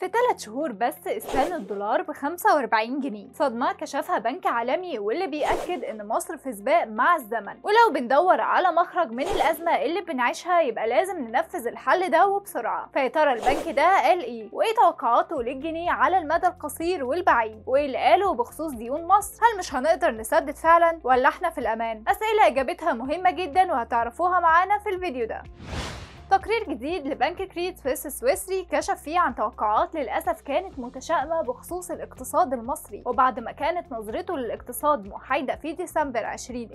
في ثلاث شهور بس استان الدولار ب 45 جنيه صدمة كشفها بنك عالمي واللي بيأكد ان مصر في سباق مع الزمن ولو بندور على مخرج من الأزمة اللي بنعيشها يبقى لازم ننفذ الحل ده وبسرعة فيا ترى البنك ده قال ايه وايه توقعاته للجنيه على المدى القصير والبعيد وايه اللي قاله بخصوص ديون مصر هل مش هنقدر نسدد فعلا ولا احنا في الأمان أسئلة إجابتها مهمة جدا وهتعرفوها معانا في الفيديو ده تقرير جديد لبنك كريدت سويس السويسري كشف فيه عن توقعات للأسف كانت متشائمة بخصوص الاقتصاد المصري وبعد ما كانت نظرته للاقتصاد محايدة في ديسمبر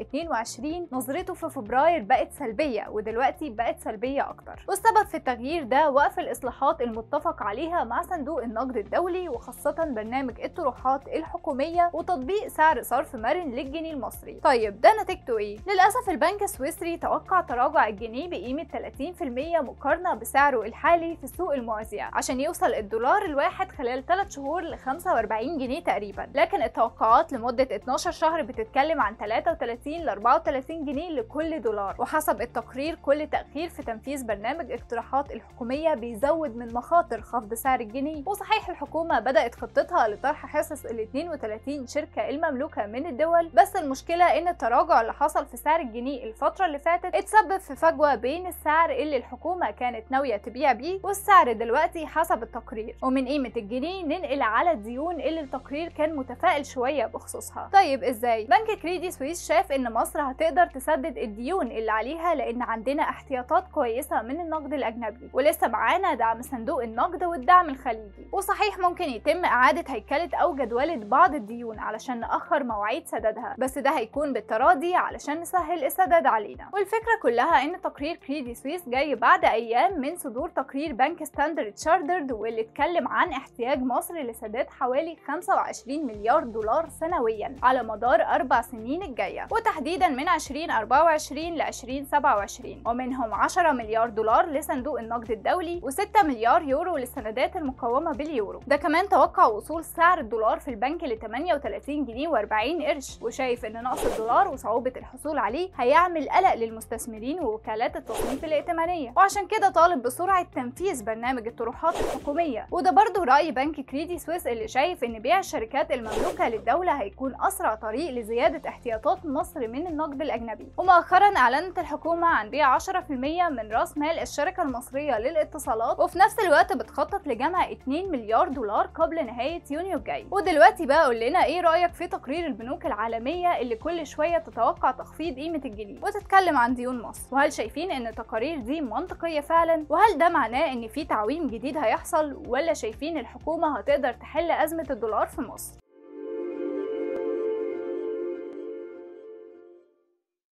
2022 نظرته في فبراير بقت سلبية ودلوقتي بقت سلبية أكتر والسبب في التغيير ده وقف الإصلاحات المتفق عليها مع صندوق النقد الدولي وخاصة برنامج الطروحات الحكومية وتطبيق سعر صرف مرن للجنيه المصري طيب ده نتيجته إيه؟ للأسف البنك السويسري توقع تراجع الجنيه بقيمة 30% مقارنة بسعره الحالي في السوق الموازية عشان يوصل الدولار الواحد خلال 3 شهور ل 45 جنيه تقريبا لكن التوقعات لمدة 12 شهر بتتكلم عن 33 ل 34 جنيه لكل دولار وحسب التقرير كل تأخير في تنفيذ برنامج اقتراحات الحكومية بيزود من مخاطر خفض سعر الجنيه وصحيح الحكومة بدأت خطتها لطرح حصص ال 32 شركة المملوكة من الدول بس المشكلة ان التراجع اللي حصل في سعر الجنيه الفترة اللي فاتت اتسبب في فجوة بين السعر اللي الحكومة كانت ناوية تبيع بيه والسعر دلوقتي حسب التقرير ومن قيمة الجنيه ننقل على الديون اللي التقرير كان متفائل شوية بخصوصها طيب ازاي؟ بنك كريدي سويس شاف ان مصر هتقدر تسدد الديون اللي عليها لان عندنا احتياطات كويسة من النقد الاجنبي ولسه معانا دعم صندوق النقد والدعم الخليجي وصحيح ممكن يتم اعادة هيكلة او جدولة بعض الديون علشان نأخر مواعيد سددها بس ده هيكون بالتراضي علشان نسهل السداد علينا والفكرة كلها ان تقرير كريدي سويس جاي بعد ايام من صدور تقرير بنك ستاندرد تشاردرد واللي اتكلم عن احتياج مصر لسداد حوالي 25 مليار دولار سنويا على مدار اربع سنين الجايه وتحديدا من 2024 ل 2027 ومنهم 10 مليار دولار لصندوق النقد الدولي و6 مليار يورو للسندات المقومه باليورو ده كمان توقع وصول سعر الدولار في البنك ل 38 جنيه و40 قرش وشايف ان نقص الدولار وصعوبه الحصول عليه هيعمل قلق للمستثمرين ووكالات التصنيف الائتمانيه وعشان كده طالب بسرعه تنفيذ برنامج الطروحات الحكوميه وده برضه راي بنك كريدي سويس اللي شايف ان بيع الشركات المملوكه للدوله هيكون اسرع طريق لزياده احتياطات مصر من النقد الاجنبي ومؤخرا اعلنت الحكومه عن بيع 10% من راس مال الشركه المصريه للاتصالات وفي نفس الوقت بتخطط لجمع 2 مليار دولار قبل نهايه يونيو الجاي ودلوقتي بقى قول لنا ايه رايك في تقرير البنوك العالميه اللي كل شويه تتوقع تخفيض قيمه الجنيه وتتكلم عن ديون مصر وهل شايفين ان التقارير دي منطقيه فعلا وهل ده معناه ان في تعويم جديد هيحصل ولا شايفين الحكومه هتقدر تحل ازمه الدولار في مصر